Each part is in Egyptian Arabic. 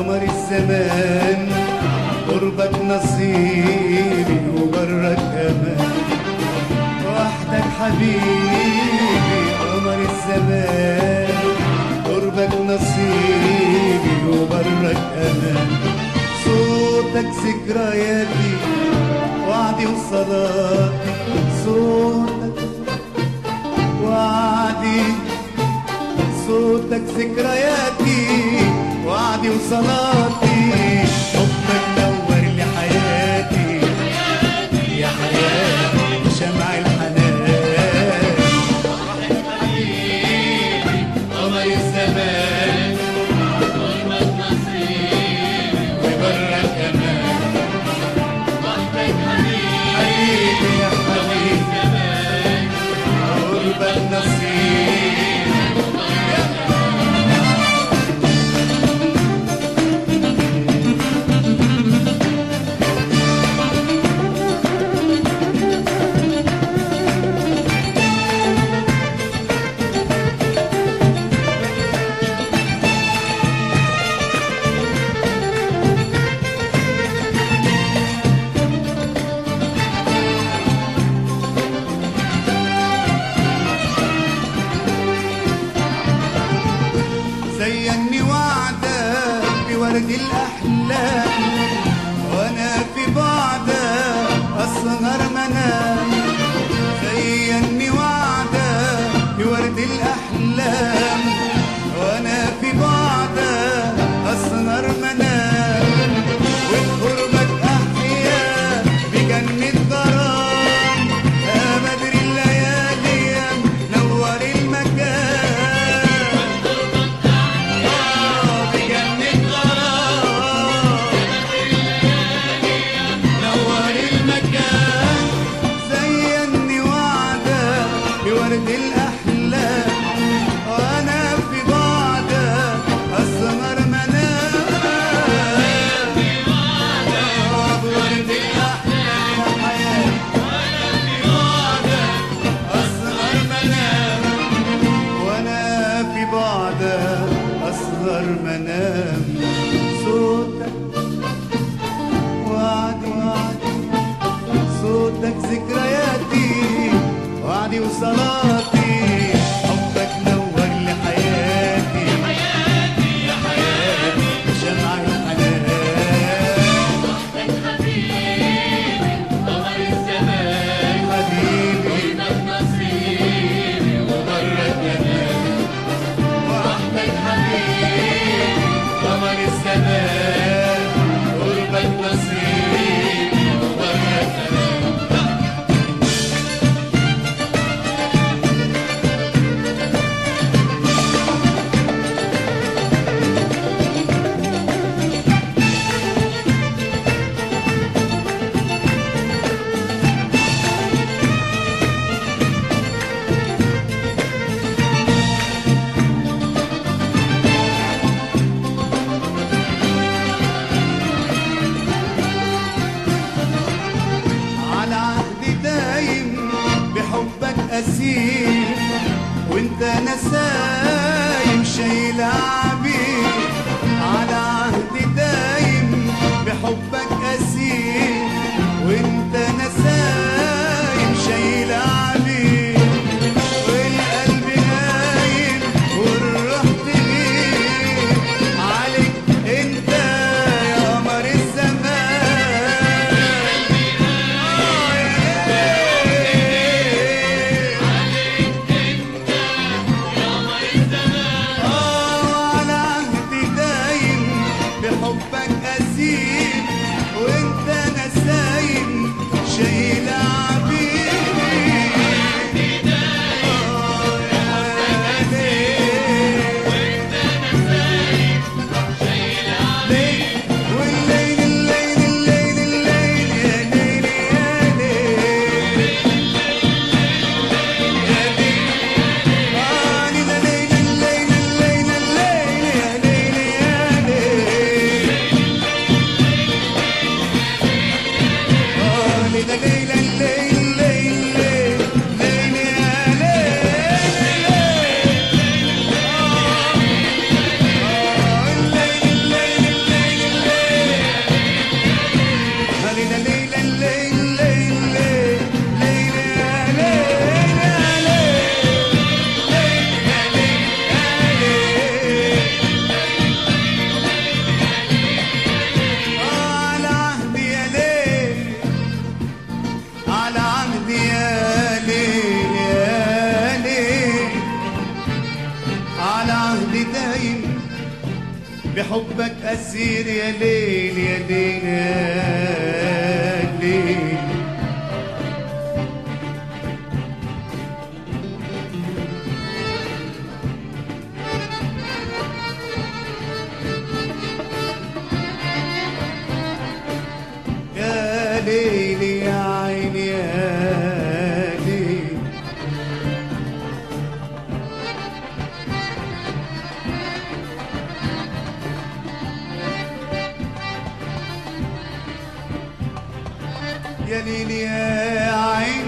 قمر الزمان قربك نصيبي وبرك امان وحدك حبيبي قمر الزمان قربك نصيبي وبرك امان صوتك ذكرياتي وعدي وصلاتي صوتك وعدي صوتك ذكرياتي وعدي وصلاتي حبك نور لي حياتي يا حياتي شمع الحنان قمر الزمان وبرك كمان حبيبي يا حبيبي قربك نصيب زيني وعدك بورد الأحلام وأنا في بعدك أسهر منام زيني وعدك بورد الأحلام وأنا في بعدك أسهر منام وبقربك أحيا بجنة غرام يا بدر الليالي نور المكان بجنة غرام نور المكان زيني وعدك بورد الأحلام وأنا في بعدك أسمر منام بورد الأحلام حياتي أسهر منام وانا في بعدك اصغر منام صوتك وعدي وعدي صوتك ذكرياتي وعدي وصلاتي حبك نور لي حياتي يا حياتي شمع الحنان حبيبي وبرك جمال وحدك حبيبي قمر الزمان قربك نصيبي وبرك جمال على عهد دايم بحبك أسير وانت نسايم شايل عبير على عهد دايم بحبك أسير وانت نسايم شايل عبير والقلب نايم والروح تغير عليك انت يا قمر الزمان على عهد دايم بحبك أسير وانت نسايم شايل عبير والليل الليل الليل الليل يا ليل يا ليل يا ليل آني ده ليل الليل الليل الليل يا ليل يا ليل لحبك أسير يا ليل يا ليل يا ليل يا ليل يا عين يا ليل يا ليل يا عين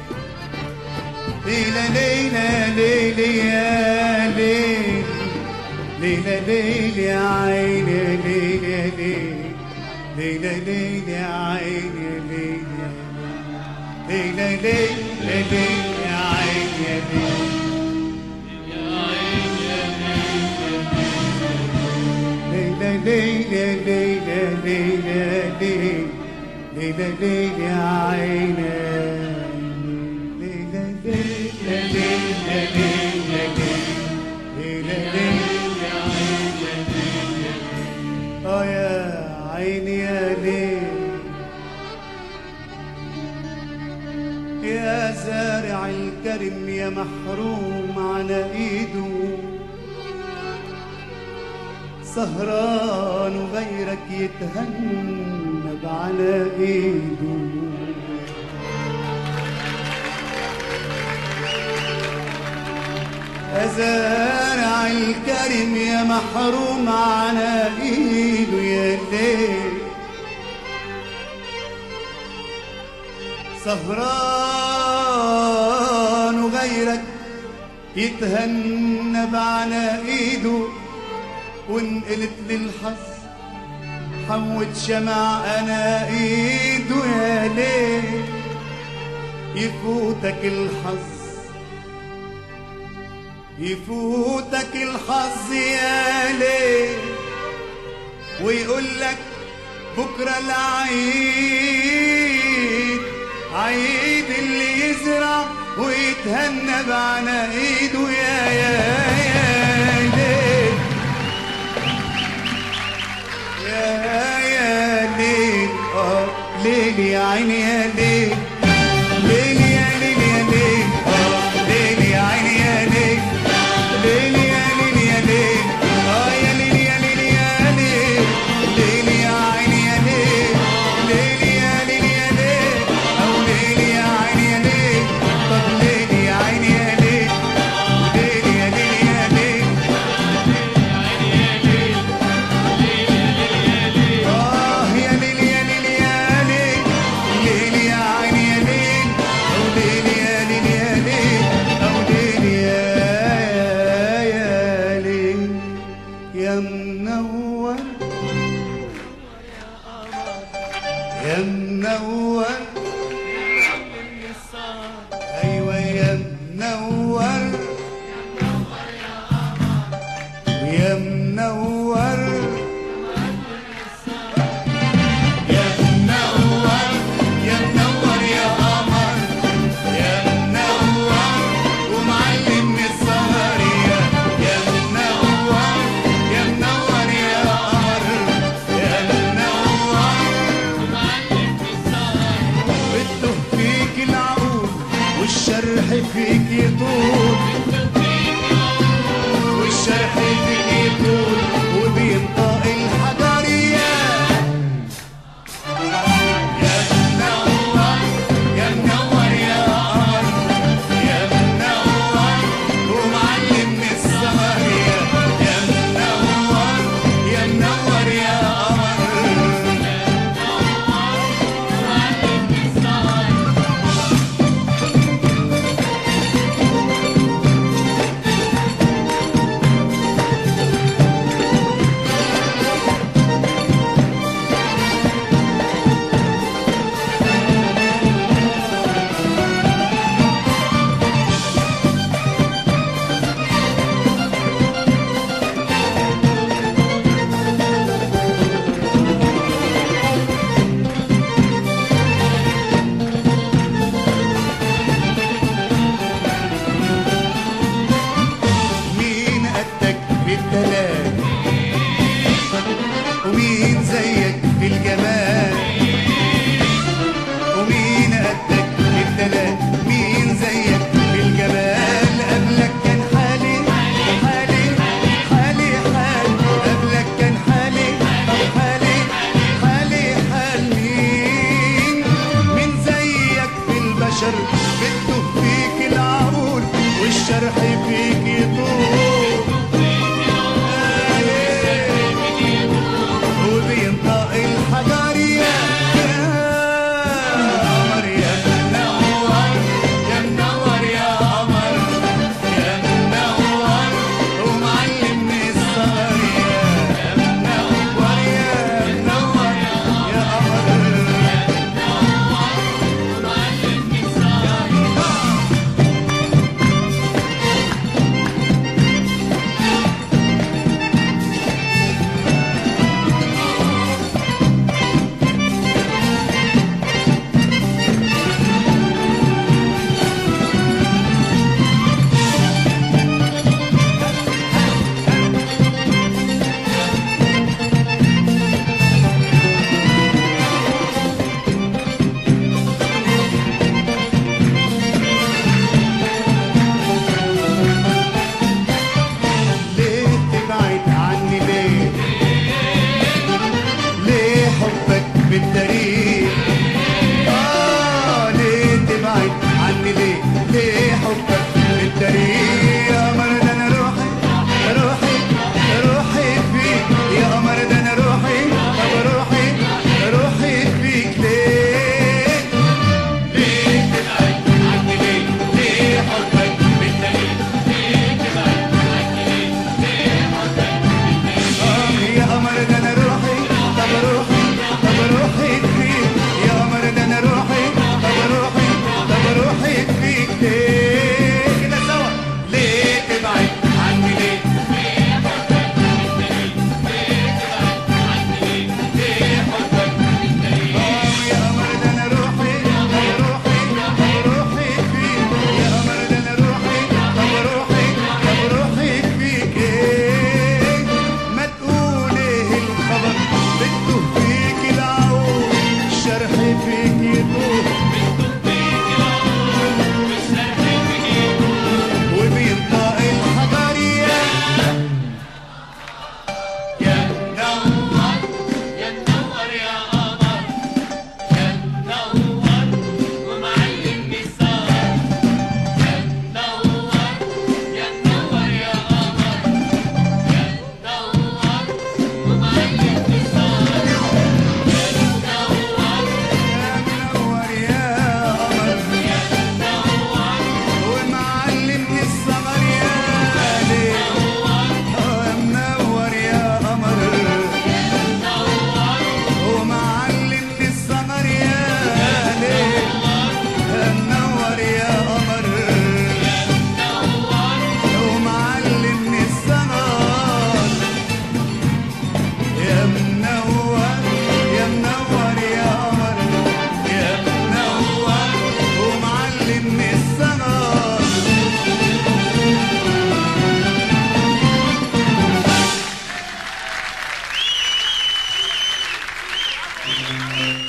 ليلى ليلى ليلى يا ليل ليلى ليلى يا عين يا ليل يا ليل ليلى ليلى يا عين يا ليل ليلى ليلى ليلى يا عين يا ليل ليلى ليلى ليلى ليلى ليلى ليلى ليلى يا عين ليلى ليلى ليلى ليلى ليلى ليلى يا عين اه يا عيني يا ليل يا زارع الكرم يا محروم على ايده سهران وغيرك يتهنب على ايده أزارع الكرم يا محروم على ايده يا ليل سهران وغيرك يتهنب على ايده وانقلت للحظ حوت شمع انا ايده يا ليل يفوتك الحظ يفوتك الحظ يا ليل ويقول لك بكره العيد عيد اللي يزرع ويتهنب على ايده يا يا يا ليل يا يا ليل اه ليل يا عيني يا ليل ليل يا ليل يا ليل اه ليل يا عيني يا ليل ليل يا ليل يا ليل اه يا ليل يا ليل يا ليل ليل يا عيني يا ليل ليل يا ليل يا ليل او ليل يا عيني يا ليل طب ليل يا عيني يا ليل ليل يا ليل يا ليل آه يا ليل يا ليل يا ليل ليل يا عيني يا ليل أو ليل يا ليل يا ليل أو ليل يا يا ليل يا منور يا منور أيوة يا منور يا منور يا منور يا منور يا قمر يا منور ومعلم السهر يا يا منور يا منور يا قمر يا منور ومين زيك في الجمال ومين قدك في الدلال مين زيك في الجمال قبلك كان حالي حالي حالي حال قبلك كان حالي طب حالي حالي حال مين مين زيك في البشر بده فيك العقول والشرح فيك يطول وبينطق الحجر يا قمر يا منور يا منور يا قمر يا منور ومعلمني الصغر يا منور يا منور يا قمر ليه تبعد عني ليه ليه حبك بالتاريخ آه ليه تبعد عني ليه ليه حبك بالتاريخ يا قمر ده انا روحي روحي روحي فيك يا قمر ده انا روحي طب روحي روحي فيك ليه ليه تبعد عني ليه ليه حبك بالتاريخ آه يا قمر ده انا روحي طب روحي طب روحي فيك يا قمر ده انا روحي طب روحي طب روحي فيك ليه كده سوا ليه تبعد عني ليه آه يا قمر ده انا روحي طب روحي طب روحي فيك يا قمر ده انا روحي طب روحي طب روحي فيك ايه ما تقول ايه الخبر بده فيك العود الشرح فيك يطول وبينطق الحجر يا يا منور يا منور يا قمر يا منور ومعلمني السهر يا منور يا منور يا قمر يا منور ومعلمني السهر يا منور يا منور يا قمر يا منور ومعلمني السمر يا ليل آه يا منور يا قمر ومعلمني السمر يا ليل يا منور يا قمر ومعلمني السمر يا منور يا منور يا قمر يا منور ومعلمني السمر